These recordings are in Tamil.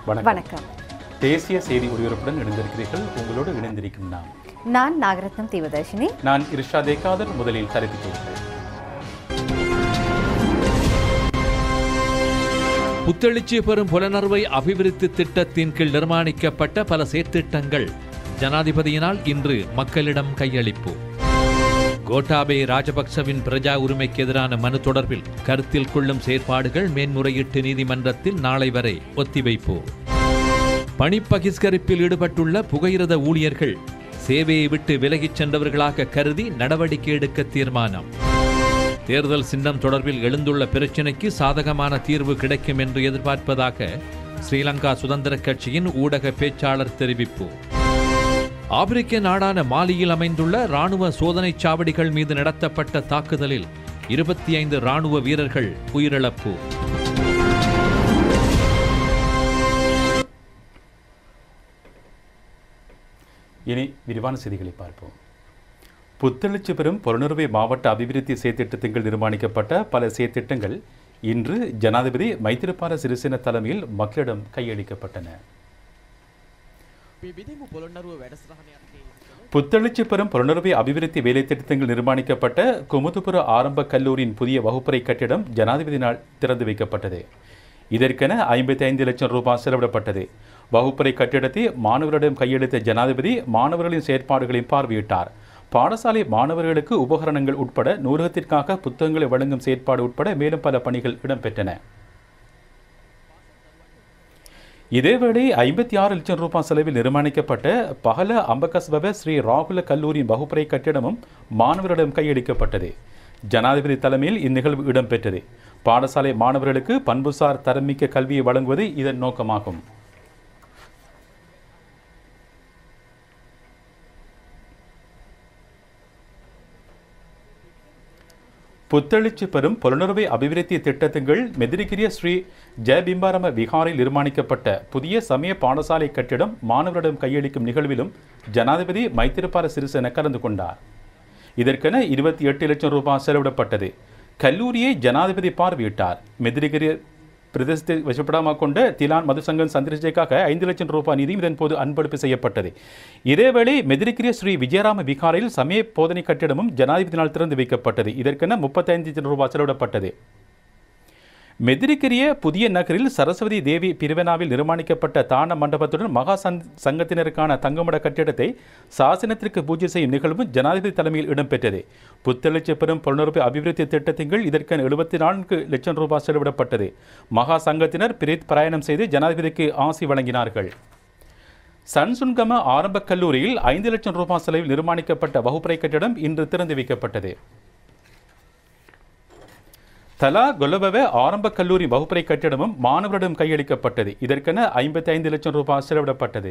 வணக்கம் வணக்கம் தேசிய செய்தி ஒளிபரப்புடன் இணைந்திருக்கிறீர்கள் உங்களோடு இணைந்திருக்கும் நாம் நான் நாகரத்னம் தீவதர்ஷினி நான் இர்ஷா தேக்காதர் முதலில் தலைப்புச் செய்திகள் புத்தெழுச்சி பெறும் புலனறுவை அபிவிருத்தி திட்டத்தின் கீழ் நிர்மாணிக்கப்பட்ட பல செயற்திட்டங்கள் ஜனாதிபதியினால் இன்று மக்களிடம் கையளிப்பு கோட்டாபே ராஜபக்சவின் பிரஜா உரிமைக்கு எதிரான மனு தொடர்பில் கருத்தில் கொள்ளும் செயற்பாடுகள் மேன்முறையீட்டு நீதிமன்றத்தில் நாளை வரை ஒத்திவைப்பு பணி பகிஷ்கரிப்பில் ஈடுபட்டுள்ள புகையிரத ஊழியர்கள் சேவையை விட்டு விலகிச் சென்றவர்களாக கருதி நடவடிக்கை எடுக்க தீர்மானம் தேர்தல் சின்னம் தொடர்பில் எழுந்துள்ள பிரச்சினைக்கு சாதகமான தீர்வு கிடைக்கும் என்று எதிர்பார்ப்பதாக ஸ்ரீலங்கா சுதந்திர கட்சியின் ஊடக பேச்சாளர் தெரிவிப்பு ஆப்பிரிக்க நாடான மாலியில் அமைந்துள்ள ராணுவ சோதனைச் சாவடிகள் மீது நடத்தப்பட்ட தாக்குதலில் இருபத்தி ஐந்து ராணுவ வீரர்கள் உயிரிழப்பு இனி விரிவான செய்திகளை பார்ப்போம் புத்தெழுச்சி பெறும் புலனுறுவை மாவட்ட அபிவிருத்தி செயற்திட்டத்தில் நிர்மாணிக்கப்பட்ட பல செயற்திட்டங்கள் இன்று ஜனாதிபதி மைத்திரிபால சிறிசேன தலைமையில் மக்களிடம் கையளிக்கப்பட்டன පිබිදිමු පොළොන්නරුව වැඩසටහනයක් புத்தெழுச்சி பெறும் புலனுறுவை அபிவிருத்தி வேலைத்திட்டங்கள் நிர்மாணிக்கப்பட்ட குமுதுபுர ஆரம்ப கல்லூரியின் புதிய வகுப்பறை கட்டிடம் ஜனாதிபதியினால் திறந்து வைக்கப்பட்டது இதற்கென ஐம்பத்தி ஐந்து லட்சம் ரூபாய் செலவிடப்பட்டது வகுப்பறை கட்டிடத்தை மாணவர்களிடம் கையளித்த ஜனாதிபதி மாணவர்களின் செயற்பாடுகளையும் பார்வையிட்டார் பாடசாலை மாணவர்களுக்கு உபகரணங்கள் உட்பட நூலகத்திற்காக புத்தகங்களை வழங்கும் செயற்பாடு உட்பட மேலும் பல பணிகள் இடம்பெற்றன இதேவேளை ஐம்பத்தி ஆறு லட்சம் ரூபாய் செலவில் நிர்மாணிக்கப்பட்ட பகல அம்பகஸ்வப ஸ்ரீ ராகுல கல்லூரியின் வகுப்பறை கட்டிடமும் மாணவர்களிடம் கையளிக்கப்பட்டது ஜனாதிபதி தலைமையில் இந்நிகழ்வு இடம்பெற்றது பாடசாலை மாணவர்களுக்கு பண்புசார் தரமிக்க கல்வியை வழங்குவது இதன் நோக்கமாகும் புத்தெழுச்சி பெறும் புலனுறவை அபிவிருத்தி திட்டத்துகள் மெதிரிகிரிய ஸ்ரீ ஜெயபிம்பாரம விகாரில் நிர்மாணிக்கப்பட்ட புதிய சமய பாடசாலை கட்டிடம் மாணவரிடம் கையளிக்கும் நிகழ்விலும் ஜனாதிபதி மைத்திரிபால சிறிசேன கலந்து கொண்டார் இதற்கென இருபத்தி எட்டு லட்சம் ரூபாய் செலவிடப்பட்டது கல்லூரியை ஜனாதிபதி பார்வையிட்டார் மெதிரிகிரிய பிரதேசத்தை வசப்படமாக கொண்ட திலான் மதுசங்கன் சந்திரசேகாக ஐந்து லட்சம் ரூபாய் நிதியும் இதன் போது அன்பளிப்பு செய்யப்பட்டது இதேவேளை மெதிரிக்கிரிய ஸ்ரீ விஜயராம விகாரையில் சமய போதனை கட்டிடமும் ஜனாதிபதியினால் திறந்து வைக்கப்பட்டது இதற்கென முப்பத்தைந்து லட்சம் ரூபாய் செலவிடப்பட்டது மெதிரிக்கிரிய புதிய நகரில் சரஸ்வதி தேவி பிரிவனாவில் நிர்மாணிக்கப்பட்ட தான மண்டபத்துடன் மகா சங் சங்கத்தினருக்கான தங்குமட கட்டிடத்தை சாசனத்திற்கு பூஜை செய்யும் நிகழ்வும் ஜனாதிபதி தலைமையில் இடம்பெற்றது புத்தெழுச்சி பெறும் புலனுறுப்பு அபிவிருத்தி திட்டத்தின் இதற்கென எழுபத்தி நான்கு லட்சம் ரூபாய் செலவிடப்பட்டது மகா சங்கத்தினர் பிரேத் பிரயாணம் செய்து ஜனாதிபதிக்கு ஆசி வழங்கினார்கள் சன்சுன்கம ஆரம்பக் கல்லூரியில் ஐந்து லட்சம் ரூபாய் செலவில் நிர்மாணிக்கப்பட்ட வகுப்பறை கட்டிடம் இன்று திறந்து வைக்கப்பட்டது தலா கொலபவ ஆரம்ப கல்லூரி வகுப்பறை கட்டிடமும் மாணவரிடம் கையளிக்கப்பட்டது இதற்கென ஐம்பத்தி ஐந்து லட்சம் ரூபாய் செலவிடப்பட்டது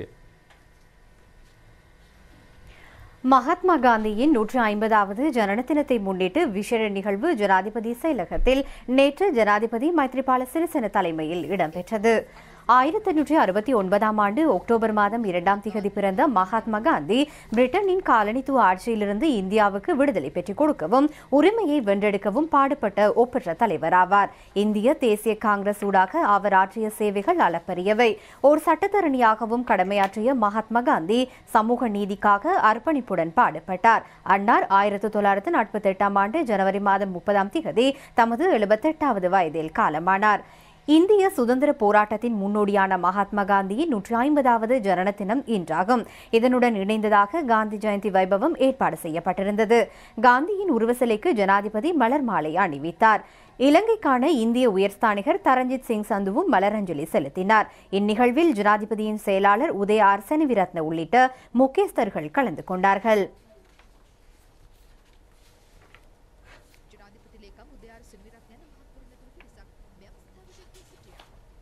மகாத்மா காந்தியின் நூற்று ஐம்பதாவது ஜனன தினத்தை முன்னிட்டு விசேட நிகழ்வு ஜனாதிபதி செயலகத்தில் நேற்று ஜனாதிபதி மைத்ரிபால சிறிசேன தலைமையில் இடம்பெற்றது ஆயிரத்தி எண்ணூற்றி அறுபத்தி ஒன்பதாம் ஆண்டு அக்டோபர் மாதம் இரண்டாம் திகதி பிறந்த மகாத்மா காந்தி பிரிட்டனின் காலனித்துவ ஆட்சியிலிருந்து இந்தியாவுக்கு விடுதலை பெற்றுக் கொடுக்கவும் உரிமையை வென்றெடுக்கவும் பாடுபட்ட ஒப்பற்ற தலைவர் ஆவார் இந்திய தேசிய காங்கிரஸ் ஊடாக அவர் ஆற்றிய சேவைகள் அளப்பரியவை ஒரு சட்டத்தரணியாகவும் கடமையாற்றிய மகாத்மா காந்தி சமூக நீதிக்காக அர்ப்பணிப்புடன் பாடுபட்டார் அன்னார் ஆயிரத்தி தொள்ளாயிரத்து நாற்பத்தி எட்டாம் ஆண்டு ஜனவரி மாதம் முப்பதாம் திகதி தமது எழுபத்தெட்டாவது வயதில் காலமானார் இந்திய சுதந்திர போராட்டத்தின் முன்னோடியான மகாத்மா காந்தியின் நூற்றி ஐம்பதாவது ஜனன தினம் இன்றாகும் இதனுடன் இணைந்ததாக காந்தி ஜெயந்தி வைபவம் ஏற்பாடு செய்யப்பட்டிருந்தது காந்தியின் உருவசிலைக்கு ஜனாதிபதி மலர் மாலை அணிவித்தார் இலங்கைக்கான இந்திய உயர்ஸ்தானிகர் தரஞ்சித் சிங் சந்துவும் மலரஞ்சலி செலுத்தினார் இந்நிகழ்வில் ஜனாதிபதியின் செயலாளர் உதய ஆர் செனவிரத்ன உள்ளிட்ட முக்கியஸ்தர்கள் கலந்து கொண்டார்கள் ජනාධිපති ලේකම් උදයාර සිනවිරත් යන මහත්වරුන් ඇතුළු පිරිසක් මේ අවස්ථාවේදී සිටියා.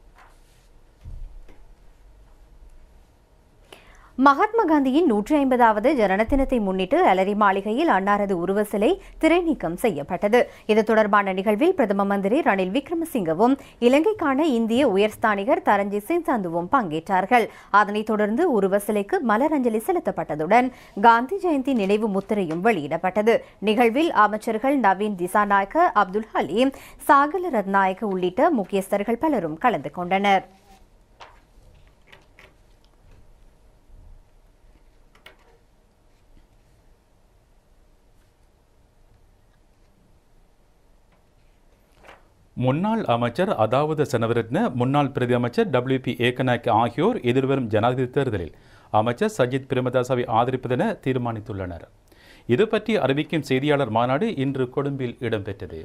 மகாத்மா காந்தியின் நூற்றி ஐம்பதாவது ஜனன தினத்தை முன்னிட்டு அலரி மாளிகையில் அன்னாரது உருவ சிலை திரைநீக்கம் செய்யப்பட்டது இது தொடர்பான நிகழ்வில் பிரதம மந்திரி ரணில் விக்ரமசிங்கவும் இலங்கைக்கான இந்திய உயர்ஸ்தானிகர் தரஞ்சித் சிங் சந்துவும் பங்கேற்றார்கள் அதனைத் தொடர்ந்து உருவ சிலைக்கு மலரஞ்சலி செலுத்தப்பட்டதுடன் காந்தி ஜெயந்தி நினைவு முத்திரையும் வெளியிடப்பட்டது நிகழ்வில் அமைச்சர்கள் நவீன் திசாநாயக்க அப்துல் ஹலீம் சாகல ரத்நாயக்க உள்ளிட்ட முக்கியஸ்தர்கள் பலரும் கலந்து கொண்டனர் முன்னாள் அமைச்சர் அதாவது செனவரத்ன முன்னாள் பிரதி அமைச்சர் டபிள்யூ பி ஏகநாயக் ஆகியோர் எதிர்வரும் ஜனாதிபதி தேர்தலில் அமைச்சர் சஜித் பிரேமதாசவை ஆதரிப்பதென தீர்மானித்துள்ளனர் இது பற்றி அறிவிக்கும் செய்தியாளர் மாநாடு இன்று கொழும்பில் இடம்பெற்றது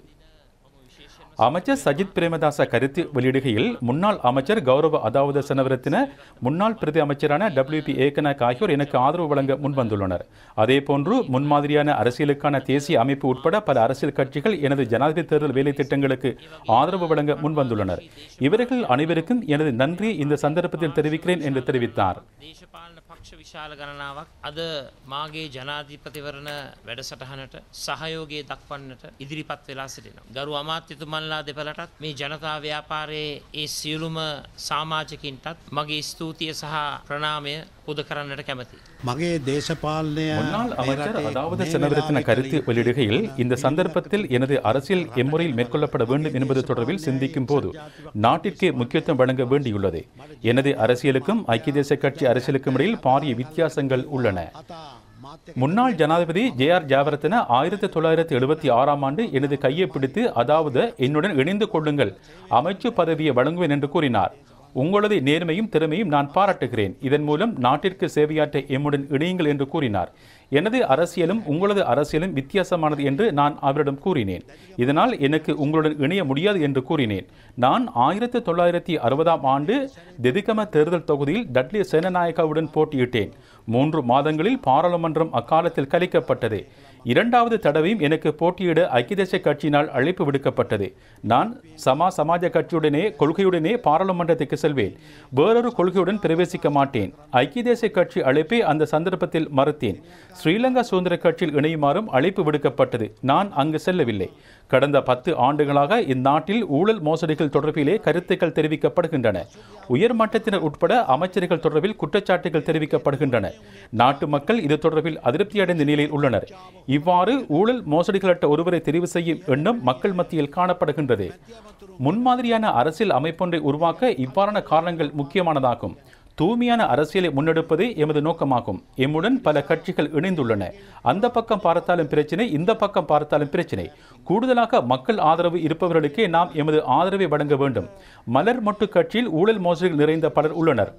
அமைச்சர் சஜித் பிரேமதாச கருத்து வெளியிடுகையில் முன்னாள் அமைச்சர் கௌரவ அதாவது செனவரத்தின முன்னாள் பிரதி அமைச்சரான டபிள்யூ பி ஏகநாயக் ஆகியோர் எனக்கு ஆதரவு வழங்க முன்வந்துள்ளனர் அதேபோன்று முன்மாதிரியான அரசியலுக்கான தேசிய அமைப்பு உட்பட பல அரசியல் கட்சிகள் எனது ஜனாதிபதி தேர்தல் வேலை திட்டங்களுக்கு ஆதரவு வழங்க முன்வந்துள்ளனர் இவர்கள் அனைவருக்கும் எனது நன்றியை இந்த சந்தர்ப்பத்தில் தெரிவிக்கிறேன் என்று தெரிவித்தார் දේශපාලන පක්ෂ විශාල ගණනාවක් අද මාගේ ජනාධිපතිවරණ වැඩසටහනට සහයෝගය දක්වන්නට ඉදිරිපත් වෙලා සිටිනවා. ගරු අමාත්‍යතුමන්ලා දෙපලටත් මේ ජනතා ව්‍යාපාරයේ ඒ සියලුම සාමාජකින්ටත් මගේ ස්තුතිය සහ ප්‍රණාමය පුද කරන්නට කැමති. මගේ දේශපාලනය முன்னாள் මේ அமைச்சர் රටේ அதாவது මේ செனவிரத்தின වෙලාවේ கருத்து කළ යුතු வெளியிடுகையில் இந்த சந்தர்ப்பத்தில் எனது அரசியல் எம்முறையில் மேற்கொள்ளப்பட வேண்டும் என்பது தொடர்பில் சிந்திக்கும் போது நாட்டிற்கே முக்கியத்துவம் வழங்க வேண்டியுள்ளது எனது அரசியலுக்கும் ஐக்கிய தேசிய கட்சி அரசியலுக்கும் இடையில் பாரிய வித்தியாசங்கள் உள்ளன කතා මාත්‍ය முன்னாள் ஜனாதிபதி ஜே ஆர் ஜாவரத்தின ஆயிரத்தி தொள்ளாயிரத்தி எழுபத்தி ஆறாம் ஆண்டு எனது கையை பிடித்து அதாவது என்னுடன் இணைந்து கொள்ளுங்கள் அமைச்சு பதவியை வழங்குவேன் என்று கூறினார் உங்களது நேர்மையும் திறமையும் நான் பாராட்டுகிறேன் இதன் மூலம் நாட்டிற்கு சேவையாற்ற எம்முடன் இணையுங்கள் என்று கூறினார் எனது அரசியலும் உங்களது அரசியலும் வித்தியாசமானது என்று நான் அவரிடம் கூறினேன் இதனால் எனக்கு உங்களுடன் இணைய முடியாது என்று கூறினேன் நான் ஆயிரத்தி தொள்ளாயிரத்தி அறுபதாம் ஆண்டு தெதிகம தேர்தல் தொகுதியில் டட்லி சேனநாயக்காவுடன் போட்டியிட்டேன் மூன்று மாதங்களில் பாராளுமன்றம் அக்காலத்தில் கலைக்கப்பட்டது இரண்டாவது தடவையும் எனக்கு போட்டியிட ஐக்கிய தேசிய கட்சியினால் அழைப்பு விடுக்கப்பட்டது நான் சமா சமாஜ கட்சியுடனே கொள்கையுடனே பாராளுமன்றத்துக்கு செல்வேன் வேறொரு கொள்கையுடன் பிரவேசிக்க மாட்டேன் ஐக்கிய தேசிய கட்சி அழைப்பை அந்த சந்தர்ப்பத்தில் மறுத்தேன் ஸ்ரீலங்கா சுதந்திர கட்சியில் இணையுமாறும் அழைப்பு விடுக்கப்பட்டது நான் அங்கு செல்லவில்லை கடந்த பத்து ஆண்டுகளாக இந்நாட்டில் ஊழல் மோசடிகள் தொடர்பிலே கருத்துக்கள் தெரிவிக்கப்படுகின்றன உயர்மட்டத்தினர் உட்பட அமைச்சர்கள் தொடர்பில் குற்றச்சாட்டுகள் தெரிவிக்கப்படுகின்றன நாட்டு மக்கள் இது தொடர்பில் அதிருப்தியடைந்த நிலையில் உள்ளனர் இவ்வாறு ஊழல் மோசடிகளற்ற ஒருவரை தெரிவு செய்யும் எண்ணம் மக்கள் மத்தியில் காணப்படுகின்றது முன்மாதிரியான அரசியல் அமைப்பொன்றை உருவாக்க இவ்வாறான காரணங்கள் முக்கியமானதாகும் தூய்மையான அரசியலை முன்னெடுப்பது எமது நோக்கமாகும் எம்முடன் பல கட்சிகள் இணைந்துள்ளன அந்த பக்கம் பார்த்தாலும் பிரச்சினை இந்த பக்கம் பார்த்தாலும் பிரச்சினை கூடுதலாக மக்கள் ஆதரவு இருப்பவர்களுக்கே நாம் எமது ஆதரவை வழங்க வேண்டும் மலர் மொட்டு கட்சியில் ஊழல் மோசடிகள் நிறைந்த பலர் உள்ளனர்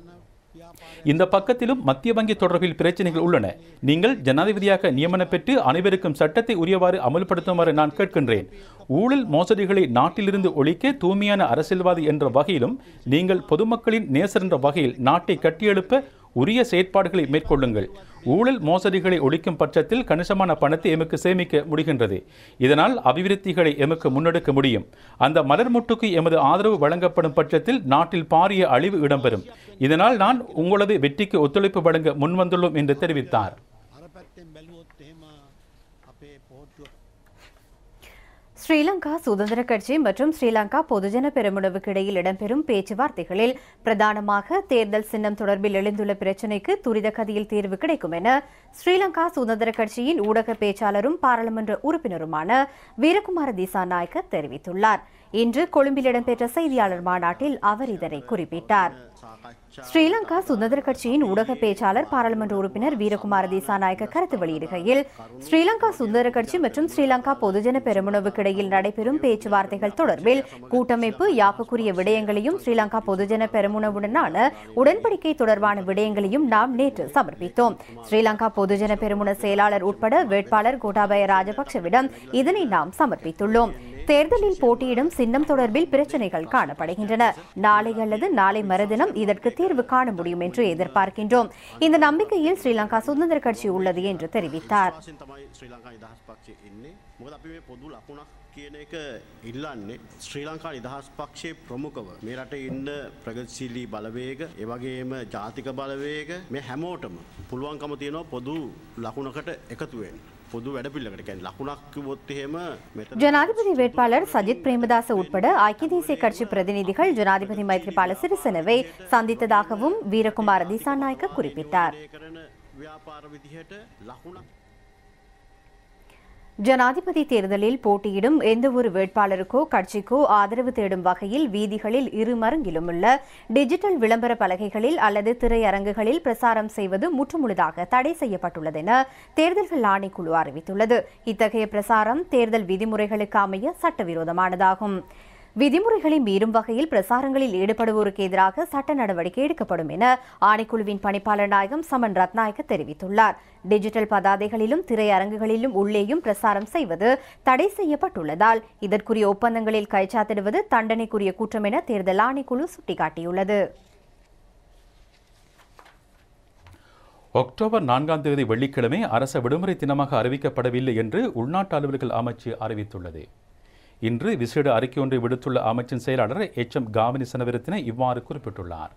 இந்த பக்கத்திலும் மத்திய வங்கி தொடர்பில் பிரச்சனைகள் உள்ளன நீங்கள் ஜனாதிபதியாக நியமனம் பெற்று அனைவருக்கும் சட்டத்தை உரியவாறு அமல்படுத்துமாறு நான் கேட்கின்றேன் ஊழல் மோசடிகளை நாட்டிலிருந்து ஒழிக்க தூய்மையான அரசியல்வாதி என்ற வகையிலும் நீங்கள் பொதுமக்களின் நேசர் என்ற வகையில் நாட்டை கட்டியெழுப்ப உரிய செயற்பாடுகளை மேற்கொள்ளுங்கள் ஊழல் மோசடிகளை ஒழிக்கும் பட்சத்தில் கணிசமான பணத்தை எமக்கு சேமிக்க முடிகின்றது இதனால் அபிவிருத்திகளை எமக்கு முன்னெடுக்க முடியும் அந்த மலர் முட்டுக்கு எமது ஆதரவு வழங்கப்படும் பட்சத்தில் நாட்டில் பாரிய அழிவு இடம்பெறும் இதனால் நான் உங்களது வெற்றிக்கு ஒத்துழைப்பு வழங்க முன்வந்துள்ளோம் என்று தெரிவித்தார் අර පැත්තෙන් බැලුවොත් එහෙම අපේ පෝට්ටුව ஸ்ரீலங்கா சுதந்திர கட்சி மற்றும் ஸ்ரீலங்கா பொதுஜன பெருமுனவுக்கு இடையில் இடம்பெறும் பேச்சுவார்த்தைகளில் பிரதானமாக தேர்தல் சின்னம் தொடர்பில் எழுந்துள்ள பிரச்சினைக்கு துரித கதியில் தீர்வு கிடைக்கும் என ஸ்ரீலங்கா சுதந்திர கட்சியின் ஊடக பேச்சாளரும் பாராளுமன்ற உறுப்பினருமான வீரகுமார திசாநாயக்க தெரிவித்துள்ளார் இன்று கொழும்பில் இடம்பெற்ற செய்தியாளர் மாநாட்டில் அவர் இதனை குறிப்பிட்டார் ஸ்ரீலங்கா சுதந்திர கட்சியின் ஊடக பேச்சாளர் பாராளுமன்ற உறுப்பினர் வீரகுமார திசாநாயக்க கருத்து வெளியிடுகையில் ஸ்ரீலங்கா சுதந்திர கட்சி மற்றும் ஸ்ரீலங்கா பொதுஜன பெருமுனவுக்கு இடையில் நடைபெறும் பேச்சுவார்த்தைகள் தொடர்பில் கூட்டமைப்பு யாப்புக்குரிய விடயங்களையும் ஸ்ரீலங்கா பொதுஜன பெருமுனவுடனான உடன்படிக்கை தொடர்பான விடயங்களையும் நாம் நேற்று சமர்ப்பித்தோம் ஸ்ரீலங்கா பொதுஜன பெருமுன செயலாளர் உட்பட வேட்பாளர் கோட்டாபய ராஜபக்சவிடம் இதனை நாம் சமர்ப்பித்துள்ளோம் தேர்தலில் போட்டியிடும் சின்னம் தொடர்பில் பிரச்சனைகள் காணப்படுகின்றன நாளை அல்லது நாளை மறுதினம் இதற்கு தீர்வு காண முடியும் என்று எதிர்பார்க்கின்றோம் இந்த நம்பிக்கையில் ஸ்ரீலங்கா சுதந்திர கட்சி உள்ளது என்று தெரிவித்தார் වශයෙන් තමයි ශ්‍රී ලංකා නිදහස් පක්ෂය එන්නේ මොකද අපි මේ පොදු ලකුණක් කියන එක ඉල්ලන්නේ ශ්‍රී ලංකා නිදහස් පක්ෂයේ ප්‍රමුඛව මේ රටේ ඉන්න ප්‍රගතිශීලී බලවේග ඒවගේම ජාතික බලවේග මේ හැමෝටම පුළුවන්කම තියෙනවා පොදු ලකුණකට එකතුවෙන් පොදු වැඩපිල්ලකට කියන්නේ ලකුණක් කිව්වොත් එහෙම මෙතන ஜனாதிபதி வேட்பாளர் சஜித் பிரேமதாச உட்பட ஐக்கிய தேசிய கட்சி பிரதிநிதிகள் ஜனாதிபதி மைத்ரிபால சிறிசேனவை சந்தித்ததாகவும் வீரகுமார திசாநாயக்க குறிப்பிட்டார் ඒ කරන ව්‍යාපාර විදිහට ලකුණක් ஜனாதிபதி தேர்தலில் போட்டியிடும் எந்தவொரு வேட்பாளருக்கோ கட்சிக்கோ ஆதரவு தேடும் வகையில் வீதிகளில் இரு மருங்கிலும் உள்ள டிஜிட்டல் விளம்பர பலகைகளில் அல்லது திரையரங்குகளில் பிரசாரம் செய்வது முற்றுமுழுதாக தடை செய்யப்பட்டுள்ளது என தேர்தல்கள் ஆணைக்குழு அறிவித்துள்ளது இத்தகைய பிரசாரம் தேர்தல் விதிமுறைகளுக்கு அமைய சட்டவிரோதமானதாகும் விதிமுறைகளை மீறும் வகையில் பிரசாரங்களில் ஈடுபடுவோருக்கு எதிராக சட்ட நடவடிக்கை எடுக்கப்படும் என ஆணைக்குழுவின் பணிப்பாளர் நாயகம் சமன் ரத்நாயக்க தெரிவித்துள்ளார் டிஜிட்டல் பதாதைகளிலும் திரையரங்குகளிலும் உள்ளேயும் பிரசாரம் செய்வது தடை செய்யப்பட்டுள்ளதால் இதற்குரிய ஒப்பந்தங்களில் கைச்சாத்திடுவது தண்டனைக்குரிய குற்றம் என தேர்தல் ஆணைக்குழு சுட்டிக்காட்டியுள்ளது அக்டோபர் நான்காம் தேதி வெள்ளிக்கிழமை அரச விடுமுறை தினமாக அறிவிக்கப்படவில்லை என்று உள்நாட்டு அலுவல்கள் அமைச்சு அறிவித்துள்ளது இன்று விசேட அறிக்கை ஒன்றை விடுத்துள்ள அமைச்சின் செயலாளர் எச் எம் காமினி சனவிரத்தின இவ்வாறு குறிப்பிட்டுள்ளார்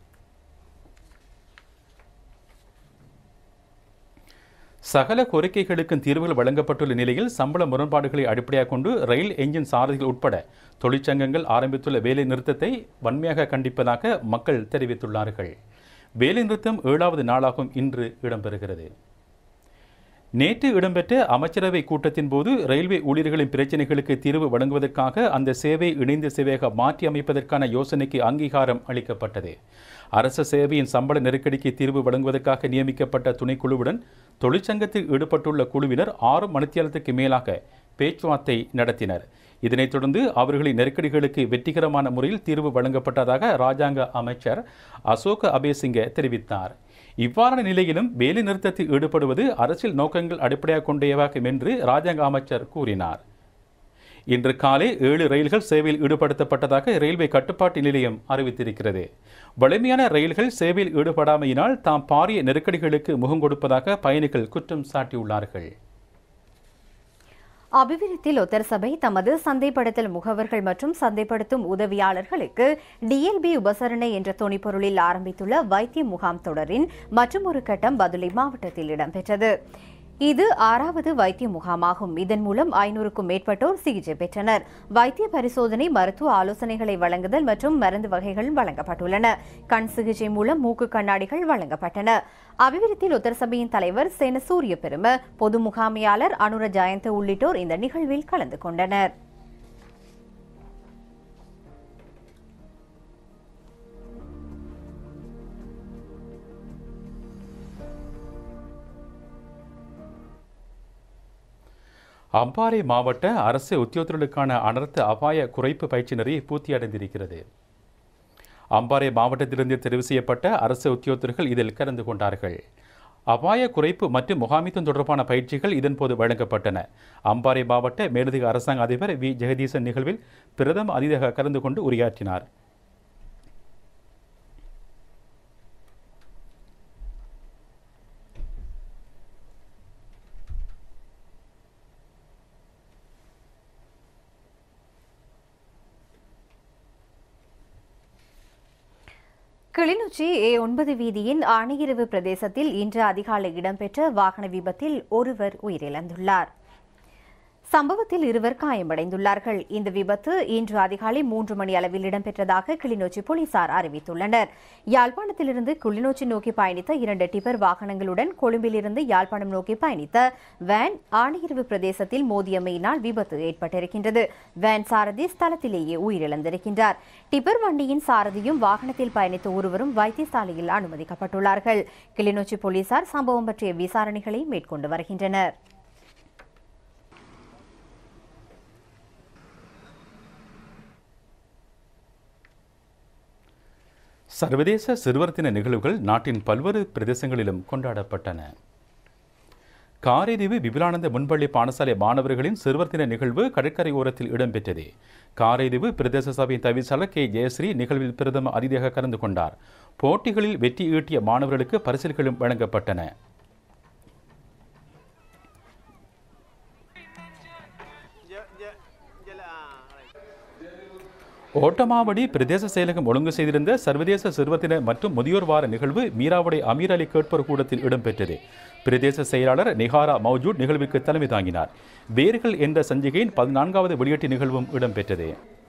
சகல கோரிக்கைகளுக்கும் தீர்வுகள் வழங்கப்பட்டுள்ள நிலையில் சம்பள முரண்பாடுகளை அடிப்படையாக கொண்டு ரயில் என்ஜின் சாரதிகள் உட்பட தொழிற்சங்கங்கள் ஆரம்பித்துள்ள வேலை நிறுத்தத்தை வன்மையாக கண்டிப்பதாக மக்கள் தெரிவித்துள்ளார்கள் வேலை நிறுத்தம் ஏழாவது நாளாகும் இன்று இடம்பெறுகிறது நேற்று இடம்பெற்ற அமைச்சரவை கூட்டத்தின் போது ரயில்வே ஊழியர்களின் பிரச்சினைகளுக்கு தீர்வு வழங்குவதற்காக அந்த சேவை இணைந்த சேவையாக மாற்றி அமைப்பதற்கான யோசனைக்கு அங்கீகாரம் அளிக்கப்பட்டது அரச சேவையின் சம்பள நெருக்கடிக்கு தீர்வு வழங்குவதற்காக நியமிக்கப்பட்ட துணைக்குழுவுடன் தொழிற்சங்கத்தில் ஈடுபட்டுள்ள குழுவினர் ஆறு மணித்தியாலத்துக்கு மேலாக பேச்சுவார்த்தை நடத்தினர் இதனைத் தொடர்ந்து அவர்களின் நெருக்கடிகளுக்கு வெற்றிகரமான முறையில் தீர்வு வழங்கப்பட்டதாக ராஜாங்க அமைச்சர் அசோக அபேசிங்க தெரிவித்தார் இவ்வாறான நிலையிலும் வேலை நிறுத்தத்தில் ஈடுபடுவது அரசியல் நோக்கங்கள் அடிப்படையாக கொண்டேயாகும் என்று ராஜாங்க அமைச்சர் கூறினார் இன்று காலை ஏழு ரயில்கள் சேவையில் ஈடுபடுத்தப்பட்டதாக ரயில்வே கட்டுப்பாட்டு நிலையம் அறிவித்திருக்கிறது வலிமையான ரயில்கள் சேவையில் ஈடுபடாமையினால் தாம் பாரிய நெருக்கடிகளுக்கு முகம் கொடுப்பதாக பயணிகள் குற்றம் சாட்டியுள்ளார்கள் அபிவிருத்தி லொத்தர் சபை தமது சந்தைப்படுத்தல் முகவர்கள் மற்றும் சந்தைப்படுத்தும் உதவியாளர்களுக்கு டிஎல்பி உபசரணை என்ற துணிப்பொருளில் ஆரம்பித்துள்ள வைத்திய முகாம் தொடரின் மற்றொரு கட்டம் பதுளை மாவட்டத்தில் இடம்பெற்றது இது ஆறாவது வைத்திய முகாமாகும் இதன் மூலம் ஐநூறுக்கும் மேற்பட்டோர் சிகிச்சை பெற்றனர் வைத்திய பரிசோதனை மருத்துவ ஆலோசனைகளை வழங்குதல் மற்றும் மருந்து வகைகள் வழங்கப்பட்டுள்ளன கண் சிகிச்சை மூலம் மூக்கு கண்ணாடிகள் வழங்கப்பட்டன அபிவிருத்தி உத்தர சபையின் தலைவர் சேன சூரிய பெரும பொது முகாமையாளர் அனுர ஜெயந்த உள்ளிட்டோர் இந்த நிகழ்வில் கலந்து கொண்டனர் அம்பாறை மாவட்ட அரசு உத்தியோகத்தர்களுக்கான அனர்த்த அபாய குறைப்பு பயிற்சி நெறி பூர்த்தியடைந்திருக்கிறது அம்பாறை மாவட்டத்திலிருந்து தெரிவு செய்யப்பட்ட அரசு உத்தியோகத்தர்கள் இதில் கலந்து கொண்டார்கள் அபாய குறைப்பு மற்றும் முகாமித்துவம் தொடர்பான பயிற்சிகள் இதன்போது வழங்கப்பட்டன அம்பாறை மாவட்ட மேலதிக அரசாங்க அதிபர் வி ஜெகதீசன் நிகழ்வில் பிரதம அதிதாக கலந்து கொண்டு உரையாற்றினார் கிளிநொச்சி ஏ ஒன்பது வீதியின் ஆணையிரவு பிரதேசத்தில் இன்று அதிகாலை இடம்பெற்ற வாகன விபத்தில் ஒருவர் உயிரிழந்துள்ளார் சம்பவத்தில் இருவர் காயமடைந்துள்ளார்கள் இந்த விபத்து இன்று அதிகாலை மூன்று மணி அளவில் இடம்பெற்றதாக கிளிநொச்சி போலீசார் அறிவித்துள்ளனர் யாழ்ப்பாணத்திலிருந்து கிளிநொச்சி நோக்கி பயணித்த இரண்டு டிப்பர் வாகனங்களுடன் கொழும்பிலிருந்து யாழ்ப்பாணம் நோக்கி பயணித்த வேன் ஆணையிரவு பிரதேசத்தில் மோதியமையினால் விபத்து ஏற்பட்டிருக்கின்றது வேன் சாரதி ஸ்தலத்திலேயே உயிரிழந்திருக்கின்றார் டிப்பர் வண்டியின் சாரதியும் வாகனத்தில் பயணித்த ஒருவரும் வைத்தியசாலையில் அனுமதிக்கப்பட்டுள்ளார்கள் கிளிநொச்சி போலீசார் சம்பவம் பற்றிய விசாரணைகளை மேற்கொண்டு வருகின்றனர் சர்வதேச சிறுவர் தின நிகழ்வுகள் நாட்டின் பல்வேறு பிரதேசங்களிலும் கொண்டாடப்பட்டன காரைதீவு விபுலானந்த முன்பள்ளி பாடசாலை மாணவர்களின் சிறுவர் தின நிகழ்வு கடற்கரை ஓரத்தில் இடம்பெற்றது காரைதீவு பிரதேச சபையின் தவிசாளர் கே ஜெயஸ்ரீ நிகழ்வில் பிரதம அதிதியாக கலந்து கொண்டார் போட்டிகளில் வெற்றி ஈட்டிய மாணவர்களுக்கு பரிசில்களும் வழங்கப்பட்டன ஓட்டமாவடி பிரதேச செயலகம் ஒழுங்கு செய்திருந்த சர்வதேச சிறுவர் தின மற்றும் முதியோர் வார நிகழ்வு மீராவுடை அமீர் அலி கேட்பர் கூடத்தில் இடம்பெற்றது பிரதேச செயலாளர் நிகாரா மௌஜூட் நிகழ்வுக்கு தலைமை தாங்கினார் வேர்கள் என்ற சஞ்சிகையின் பதினான்காவது வெளியீட்டு நிகழ்வும் இடம்பெற்றது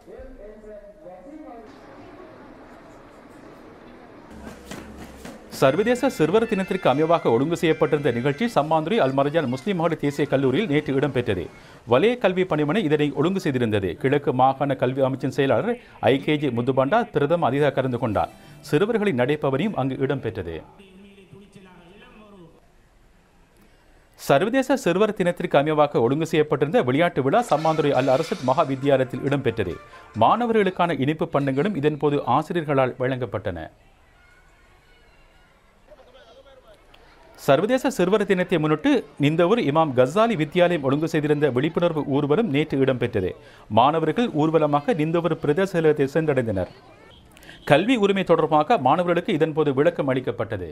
சர்வதேச சிறுவர் தினத்திற்கு அமைவாக ஒழுங்கு செய்யப்பட்டிருந்த நிகழ்ச்சி சம்மாந்துறை அல் மரஜான் முஸ்லிம் மகளிர் தேசிய கல்லூரியில் நேற்று இடம்பெற்றது வலய கல்வி பணிமனை இதனை ஒழுங்கு செய்திருந்தது கிழக்கு மாகாண கல்வி அமைச்சின் செயலாளர் ஐகேஜி முத்துபண்டா பிரதம அதிதாக கலந்து கொண்டார் சிறுவர்களின் நடைபவனியும் அங்கு இடம்பெற்றது சர்வதேச சிறுவர் தினத்திற்கு அமைவாக ஒழுங்கு செய்யப்பட்டிருந்த விளையாட்டு விழா சம்மாந்துறை அல் அரசத் மகா வித்தியாலயத்தில் இடம்பெற்றது மாணவர்களுக்கான இனிப்பு பண்டங்களும் இதன்போது ஆசிரியர்களால் வழங்கப்பட்டன சர்வதேச சிறுவர் தினத்தை முன்னிட்டு நிந்தவூர் இமாம் கசாலி வித்தியாலயம் ஒழுங்கு செய்திருந்த விழிப்புணர்வு ஊர்வலம் நேற்று இடம்பெற்றது மாணவர்கள் ஊர்வலமாக நிந்தவூர் பிரதேச செயலகத்தை சென்றடைந்தனர் கல்வி உரிமை தொடர்பாக மாணவர்களுக்கு இதன்போது விளக்கம் அளிக்கப்பட்டது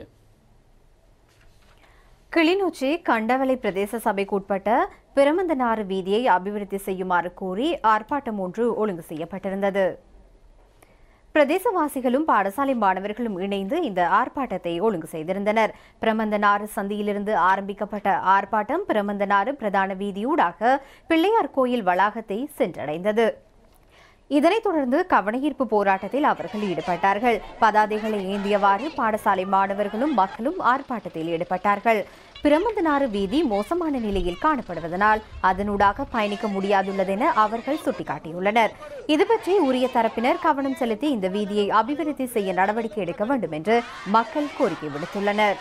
கிளிநொச்சி கண்டவளை பிரதேச சபைக்கு உட்பட்ட பிரமந்தனாறு வீதியை அபிவிருத்தி செய்யுமாறு கோரி ஆர்ப்பாட்டம் ஒன்று ஒழுங்கு செய்யப்பட்டிருந்தது பிரதேசவாசிகளும் பாடசாலை மாணவர்களும் இணைந்து இந்த ஆர்ப்பாட்டத்தை ஒழுங்கு செய்திருந்தனர் பிரமந்தனாறு சந்தியிலிருந்து ஆரம்பிக்கப்பட்ட ஆர்ப்பாட்டம் பிரமந்தனாறு பிரதான வீதியூடாக பிள்ளையார் கோயில் வளாகத்தை சென்றடைந்தது இதனைத் தொடர்ந்து கவனஈர்ப்பு போராட்டத்தில் அவர்கள் ஈடுபட்டார்கள் பதாதைகளை ஏந்தியவாறு பாடசாலை மாணவர்களும் மக்களும் ஆர்ப்பாட்டத்தில் ஈடுபட்டார்கள் பிரமந்தனாறு வீதி மோசமான நிலையில் காணப்படுவதனால் அதனூடாக பயணிக்க முடியாதுள்ளதென அவர்கள் சுட்டிக்காட்டியுள்ளனர் இதுபற்றி உரிய தரப்பினர் கவனம் செலுத்தி இந்த வீதியை அபிவிருத்தி செய்ய நடவடிக்கை எடுக்க வேண்டும் என்று மக்கள் கோரிக்கை விடுத்துள்ளனர்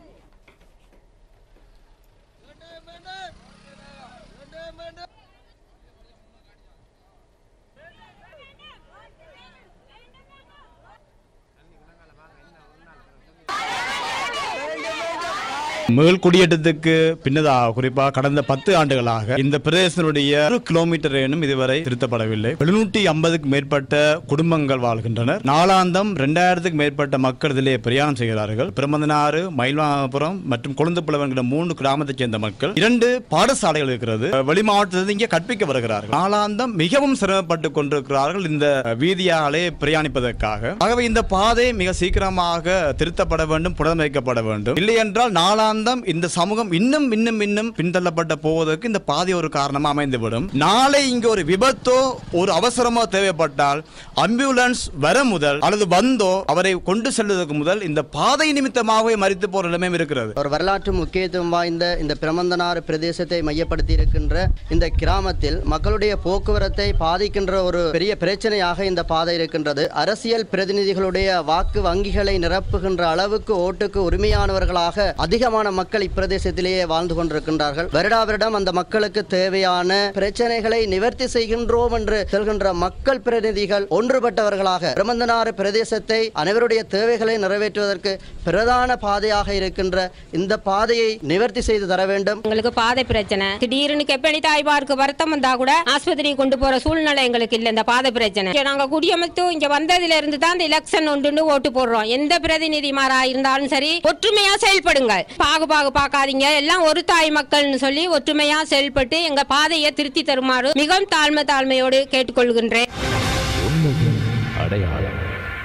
மேல் குடியேற்றத்துக்கு பின்னதாக குறிப்பாக கடந்த பத்து ஆண்டுகளாக இந்த பிரதேசத்தினுடைய ஒரு கிலோமீட்டர் எனும் இதுவரை திருத்தப்படவில்லை எழுநூற்றி ஐம்பதுக்கு மேற்பட்ட குடும்பங்கள் வாழ்கின்றனர் நாளாந்தம் இரண்டாயிரத்துக்கு மேற்பட்ட மக்கள் இதிலே பிரயாணம் செய்கிறார்கள் பிரமந்தனாறு மயில்வாபுரம் மற்றும் கொழுந்துப்புலவன் என்கிற மூன்று கிராமத்தைச் சேர்ந்த மக்கள் இரண்டு பாடசாலைகள் இருக்கிறது வெளி மாவட்டத்திலிருந்து இங்கே கற்பிக்க வருகிறார்கள் நாளாந்தம் மிகவும் சிரமப்பட்டு கொண்டிருக்கிறார்கள் இந்த வீதியாலே பிரயாணிப்பதற்காக ஆகவே இந்த பாதை மிக சீக்கிரமாக திருத்தப்பட வேண்டும் புனரமைக்கப்பட வேண்டும் இல்லை என்றால் நாளாந்தம் இந்த சமூகம் இன்னும் இன்னும் இன்னும் பின்தள்ளப்பட்ட போவதற்கு இந்த பாதை ஒரு காரணமா அமைந்துவிடும் நாளை இங்கு ஒரு விபத்தோ ஒரு அவசரமோ தேவைப்பட்டால் அம்புலன்ஸ் வர முதல் அல்லது வந்தோ அவரை கொண்டு செல்வதற்கு முதல் இந்த பாதை நிமித்தமாகவே மறித்து போற நிலைமை இருக்கிறது ஒரு வரலாற்று முக்கியத்துவம் வாய்ந்த இந்த பிரமந்தனாறு பிரதேசத்தை மையப்படுத்தி இருக்கின்ற இந்த கிராமத்தில் மக்களுடைய போக்குவரத்தை பாதிக்கின்ற ஒரு பெரிய பிரச்சனையாக இந்த பாதை இருக்கின்றது அரசியல் பிரதிநிதிகளுடைய வாக்கு வங்கிகளை நிரப்புகின்ற அளவுக்கு ஓட்டுக்கு உரிமையானவர்களாக அதிகமான மக்கள் இப்பிரதேசத்திலேயே வாழ்ந்து கொண்டிருக்கின்றார்கள் வருடா வருடம் அந்த மக்களுக்கு தேவையான பிரச்சனைகளை நிவர்த்தி செய்கின்றோம் என்று செல்கின்ற மக்கள் பிரதிநிதிகள் ஒன்றுபட்டவர்களாக பிரமந்தனாறு பிரதேசத்தை அனைவருடைய தேவைகளை நிறைவேற்றுவதற்கு பிரதான பாதையாக இருக்கின்ற இந்த பாதையை நிவர்த்தி செய்து தர வேண்டும் எங்களுக்கு பாதை பிரச்சனை திடீர்னு கெப்பனி தாய்மாருக்கு வருத்தம் வந்தா கூட ஆஸ்பத்திரி கொண்டு போற சூழ்நிலை எங்களுக்கு இல்ல இந்த பாதை பிரச்சனை இங்க நாங்க குடியமைத்து இங்க வந்ததுல இருந்து தான் இந்த எலெக்ஷன் ஒன்று ஓட்டு போடுறோம் எந்த பிரதிநிதிமாரா இருந்தாலும் சரி ஒற்றுமையா செயல்படுங்க பாகு பாகு பார்க்காதீங்க எல்லாம் ஒரு தாய் மக்கள்னு சொல்லி ஒற்றுமையா செயல்பட்டு எங்க பாதையை திருத்தி தருமாறு மிகவும் தாழ்மை தாழ்மையோடு கேட்டுக்கொள்கின்றேன் அடையாளம்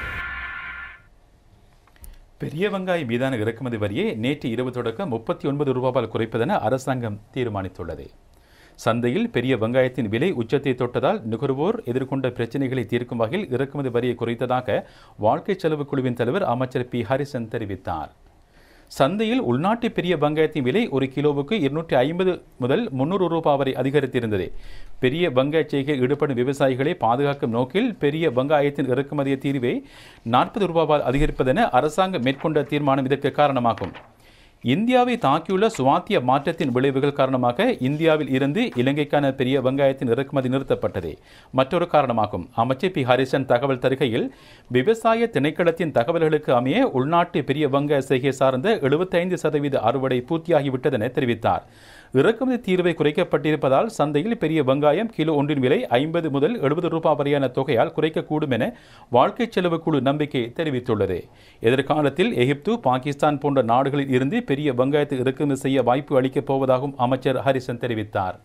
பெரிய வெங்காய மீதான இறக்குமதி வரியை நேற்று இரவு தொடக்கம் முப்பத்தி ஒன்பது ரூபாயால் குறைப்பதென அரசாங்கம் தீர்மானித்துள்ளது சந்தையில் பெரிய வெங்காயத்தின் விலை உச்சத்தை தொட்டதால் நுகர்வோர் எதிர்கொண்ட பிரச்சினைகளை தீர்க்கும் வகையில் இறக்குமதி வரியை குறைத்ததாக வாழ்க்கை செலவு குழுவின் தலைவர் அமைச்சர் பி ஹரிசன் தெரிவித்தார் சந்தையில் உள்நாட்டு பெரிய வெங்காயத்தின் விலை ஒரு கிலோவுக்கு இருநூற்றி ஐம்பது முதல் முன்னூறு ரூபாய் வரை அதிகரித்திருந்தது பெரிய வெங்காய செய்கையில் ஈடுபடும் விவசாயிகளை பாதுகாக்கும் நோக்கில் பெரிய வெங்காயத்தின் இறக்குமதிய தீர்வை நாற்பது ரூபாவால் அதிகரிப்பதென அரசாங்கம் மேற்கொண்ட தீர்மானம் இதற்கு காரணமாகும் இந்தியாவை தாக்கியுள்ள சுவாத்திய மாற்றத்தின் விளைவுகள் காரணமாக இந்தியாவில் இருந்து இலங்கைக்கான பெரிய வெங்காயத்தின் இறக்குமதி நிறுத்தப்பட்டது மற்றொரு காரணமாகும் அமைச்சர் பி ஹரிசன் தகவல் தருகையில் விவசாய திணைக்களத்தின் தகவல்களுக்கு அமைய உள்நாட்டு பெரிய வெங்காய செய்கை சார்ந்த எழுபத்தைந்து சதவீத அறுவடை பூர்த்தியாகிவிட்டதென தெரிவித்தார் இறக்குமதி தீர்வை குறைக்கப்பட்டிருப்பதால் சந்தையில் பெரிய வெங்காயம் கிலோ ஒன்றின் விலை ஐம்பது முதல் எழுபது ரூபாய் வரையான தொகையால் குறைக்கக்கூடும் என வாழ்க்கை செலவு குழு நம்பிக்கை தெரிவித்துள்ளது எதிர்காலத்தில் எகிப்து பாகிஸ்தான் போன்ற நாடுகளில் இருந்து பெரிய வெங்காயத்தை இறக்குமதி செய்ய வாய்ப்பு அளிக்கப் போவதாகவும் அமைச்சர் ஹரிசன் தெரிவித்தார்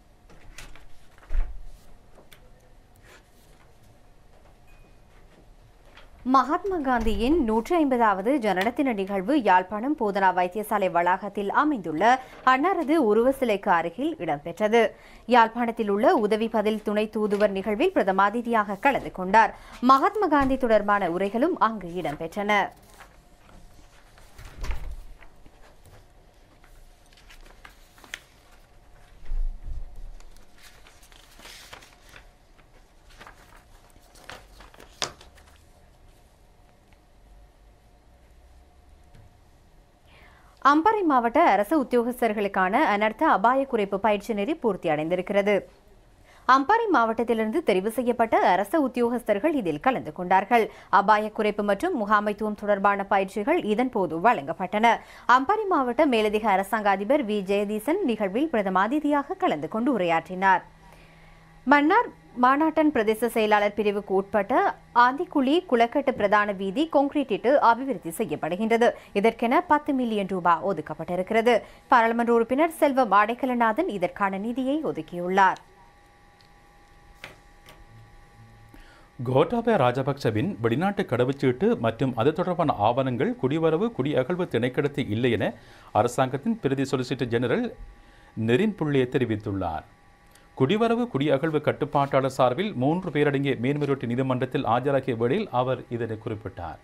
மகாத்மா காந்தியின் நூற்றி ஐம்பதாவது ஜனனத்தின நிகழ்வு யாழ்ப்பாணம் போதனா வைத்தியசாலை வளாகத்தில் அமைந்துள்ள அன்னாரது உருவ சிலைக்கு அருகில் இடம்பெற்றது யாழ்ப்பாணத்தில் உள்ள உதவி பதில் துணை தூதுவர் நிகழ்வில் பிரதமாதிதியாக கலந்து கொண்டார் மகாத்மா காந்தி தொடர்பான உரைகளும் அங்கு இடம்பெற்றன அம்பாறை மாவட்ட அரசு உத்தியோகஸ்தர்களுக்கான அனர்த்த அபாய குறைப்பு பயிற்சி நெறி பூர்த்தி அடைந்திருக்கிறது அம்பாறை மாவட்டத்திலிருந்து தெரிவு செய்யப்பட்ட அரசு உத்தியோகஸ்தர்கள் இதில் கலந்து கொண்டார்கள் அபாய குறைப்பு மற்றும் முகாமைத்துவம் தொடர்பான பயிற்சிகள் இதன்போது வழங்கப்பட்டன அம்பாறை மாவட்ட மேலதிக அரசாங்க அதிபர் வி ஜெயதீசன் நிகழ்வில் பிரதமாதிதியாக கலந்து கொண்டு உரையாற்றினார் மன்னார் மாநாட்டன் பிரதேச செயலாளர் பிரிவுக்கு உட்பட்ட ஆந்திக்குழி குளக்கட்டு பிரதான வீதி கொங்கிரீட்டிட்டு அபிவிருத்தி செய்யப்படுகின்றது இதற்கென பத்து மில்லியன் ரூபாய் ஒதுக்கப்பட்டிருக்கிறது பாராளுமன்ற உறுப்பினர் செல்வம் ஆடைக்கலநாதன் இதற்கான நிதியை ஒதுக்கியுள்ளார் கோட்டாபய ராஜபக்சவின் வெளிநாட்டு கடவுச்சீட்டு மற்றும் அது தொடர்பான ஆவணங்கள் குடிவரவு குடியகழ்வு திணைக்களத்தில் இல்லை என அரசாங்கத்தின் பிரதி சொலிசிட்டர் ஜெனரல் நெரின் புள்ளியை தெரிவித்துள்ளார் குடிவரவு குடியகழ்வு கட்டுப்பாட்டாளர் சார்பில் மூன்று பேரடங்கிய மேன்முறையீட்டு நீதிமன்றத்தில் ஆஜராகிய வேளையில் அவர் இதனை குறிப்பிட்டார்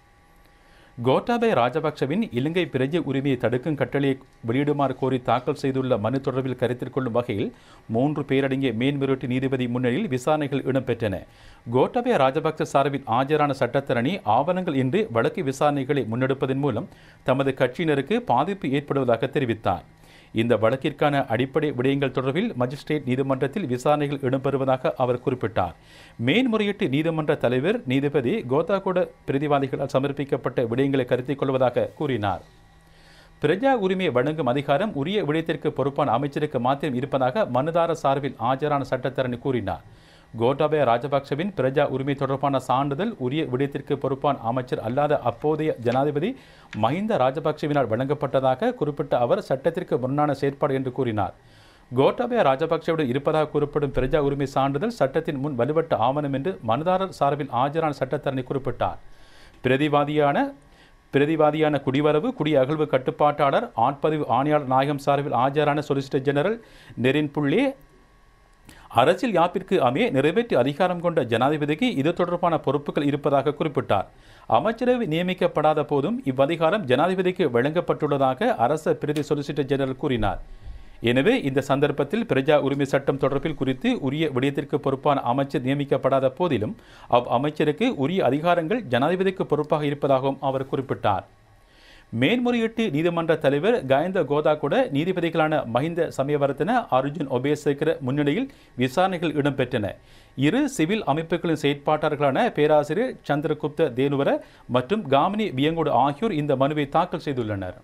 கோட்டாபய ராஜபக்சவின் இலங்கை பிரஜை உரிமையை தடுக்கும் கட்டளையை வெளியிடுமாறு கோரி தாக்கல் செய்துள்ள மனு தொடர்பில் கருத்தில் கொள்ளும் வகையில் மூன்று பேரடங்கிய மேன்முறையீட்டு நீதிபதி முன்னிலையில் விசாரணைகள் இடம்பெற்றன கோட்டாபய ராஜபக்ச சார்பில் ஆஜரான சட்டத்தரணி ஆவணங்கள் இன்றி வழக்கு விசாரணைகளை முன்னெடுப்பதன் மூலம் தமது கட்சியினருக்கு பாதிப்பு ஏற்படுவதாக தெரிவித்தார் இந்த வழக்கிற்கான அடிப்படை விடயங்கள் தொடர்பில் மஜிஸ்ட்ரேட் நீதிமன்றத்தில் விசாரணைகள் இடம்பெறுவதாக அவர் குறிப்பிட்டார் மேன்முறையீட்டு நீதிமன்ற தலைவர் நீதிபதி கோதாகோட பிரதிவாதிகளால் சமர்ப்பிக்கப்பட்ட விடயங்களை கருத்தில் கொள்வதாக கூறினார் பிரஜா உரிமையை வழங்கும் அதிகாரம் உரிய விடயத்திற்கு பொறுப்பான அமைச்சருக்கு மாத்திரம் இருப்பதாக மனுதார சார்பில் ஆஜரான சட்டத்தரணி கூறினார் கோட்டாபய ராஜபக்சவின் பிரஜா உரிமை தொடர்பான சான்றிதழ் உரிய விடயத்திற்கு பொறுப்பான அமைச்சர் அல்லாத அப்போதைய ஜனாதிபதி மஹிந்த ராஜபக்சவினால் வழங்கப்பட்டதாக குறிப்பிட்ட அவர் சட்டத்திற்கு முன்னான செயற்பாடு என்று கூறினார் கோட்டாபய ராஜபக்சவுடன் இருப்பதாக கூறப்படும் பிரஜா உரிமை சான்றிதழ் சட்டத்தின் முன் வலுவட்ட ஆவணம் என்று மனுதாரர் சார்பில் ஆஜரான சட்டத்தரணி குறிப்பிட்டார் பிரதிவாதியான பிரதிவாதியான குடிவரவு குடி அகழ்வு கட்டுப்பாட்டாளர் ஆட்பதிவு ஆணையாளர் நாயகம் சார்பில் ஆஜரான சொலிசிட்டர் ஜெனரல் நெரின் புள்ளே அரசியல் யாப்பிற்கு அமைய நிறைவேற்று அதிகாரம் கொண்ட ஜனாதிபதிக்கு இது தொடர்பான பொறுப்புகள் இருப்பதாக குறிப்பிட்டார் அமைச்சரவை நியமிக்கப்படாத போதும் இவ்வதிகாரம் ஜனாதிபதிக்கு வழங்கப்பட்டுள்ளதாக அரச பிரதி சொலிசிட்டர் ஜெனரல் கூறினார் எனவே இந்த சந்தர்ப்பத்தில் பிரஜா உரிமை சட்டம் தொடர்பில் குறித்து உரிய விடயத்திற்கு பொறுப்பான அமைச்சர் நியமிக்கப்படாத போதிலும் அவ் அமைச்சருக்கு உரிய அதிகாரங்கள் ஜனாதிபதிக்கு பொறுப்பாக இருப்பதாகவும் அவர் குறிப்பிட்டார் மேன்முறையீட்டு நீதிமன்ற தலைவர் கயந்த கோதா கூட நீதிபதிகளான மஹிந்த சமயவர்த்தன அர்ஜுன் ஒபேசேகர முன்னிலையில் விசாரணைகள் இடம்பெற்றன இரு சிவில் அமைப்புகளின் செயற்பாட்டாளர்களான பேராசிரியர் சந்திரகுப்த தேனுவர மற்றும் காமினி வியங்கோடு ஆகியோர் இந்த மனுவை தாக்கல் செய்துள்ளனர்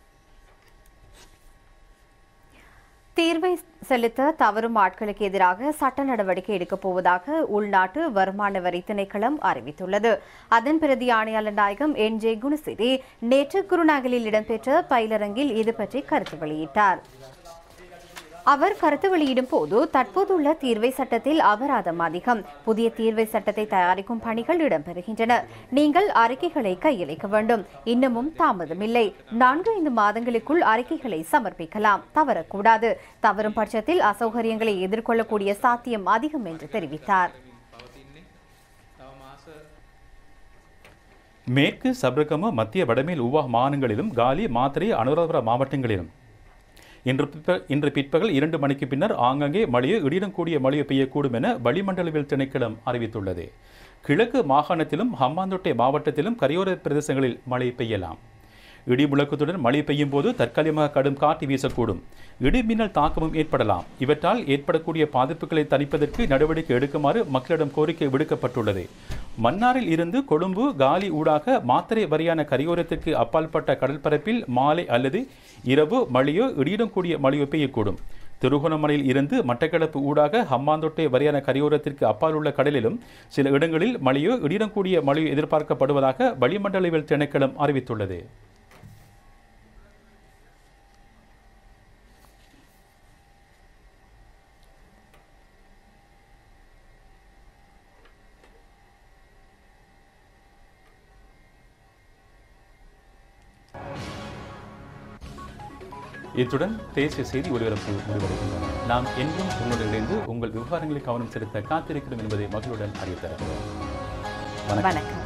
தீர்வை செலுத்த தவறும் ஆட்களுக்கு எதிராக சட்ட நடவடிக்கை எடுக்கப் போவதாக உள்நாட்டு வருமான வரி திணைக்களம் அறிவித்துள்ளது அதன் பிரதி ஆணையாளர் நாயகம் என் ஜே குணசிரி நேற்று குருநாகலில் இடம்பெற்ற பயிலரங்கில் இது பற்றி கருத்து வெளியிட்டார் அவர் கருத்து வெளியிடும் போது தற்போதுள்ள தீர்வை சட்டத்தில் அபராதம் அதிகம் புதிய தீர்வை சட்டத்தை தயாரிக்கும் பணிகள் இடம்பெறுகின்றன நீங்கள் அறிக்கைகளை கையளிக்க வேண்டும் இன்னமும் தாமதமில்லை நான்கு ஐந்து மாதங்களுக்குள் அறிக்கைகளை சமர்ப்பிக்கலாம் தவறக்கூடாது தவறும் பட்சத்தில் அசௌகரியங்களை எதிர்கொள்ளக்கூடிய சாத்தியம் அதிகம் என்று தெரிவித்தார் மேற்கு சப்ரகம மத்திய வடமேல் உவா மாநிலங்களிலும் காலி மாத்திரை அனுராதபுர மாவட்டங்களிலும் இன்று பிற்ப- இன்று பிற்பகல் இரண்டு மணிக்கு பின்னர் ஆங்காங்கே மழையோ இடியுடன் கூடிய மழையோ பெய்யக்கூடும் என வளிமண்டலவியல் திணைக்களம் அறிவித்துள்ளது கிழக்கு மாகாணத்திலும் ஹம்பாந்தோட்டை மாவட்டத்திலும் கரையோர பிரதேசங்களில் மழை பெய்யலாம் இடி முழக்கத்துடன் மழை பெய்யும் போது தற்காலிகமாக கடும் காற்று வீசக்கூடும் இடி மின்னல் தாக்கமும் ஏற்படலாம் இவற்றால் ஏற்படக்கூடிய பாதிப்புகளை தணிப்பதற்கு நடவடிக்கை எடுக்குமாறு மக்களிடம் கோரிக்கை விடுக்கப்பட்டுள்ளது மன்னாரில் இருந்து கொழும்பு காலி ஊடாக மாத்தறை வரையான கரையோரத்திற்கு அப்பால்பட்ட கடற்பரப்பில் மாலை அல்லது இரவு மழையோ இடியுடன் கூடிய மழையோ பெய்யக்கூடும் திருகோணமலையில் இருந்து மட்டக்களப்பு ஊடாக ஹம்மாந்தோட்டை வரையான கரையோரத்திற்கு அப்பால் உள்ள கடலிலும் சில இடங்களில் மழையோ இடியுடன் கூடிய மழையோ எதிர்பார்க்கப்படுவதாக வளிமண்டலவியல் திணைக்களம் அறிவித்துள்ளது இத்துடன் தேசிய செய்தி ஒலிபரப்பு முடிவடைகின்றன நாம் என்றும் உங்களுடன் இணைந்து உங்கள் விவகாரங்களை கவனம் செலுத்த காத்திருக்கிறோம் என்பதை மகளுடன் அறிவித்தருகிறோம் வணக்கம் வணக்கம்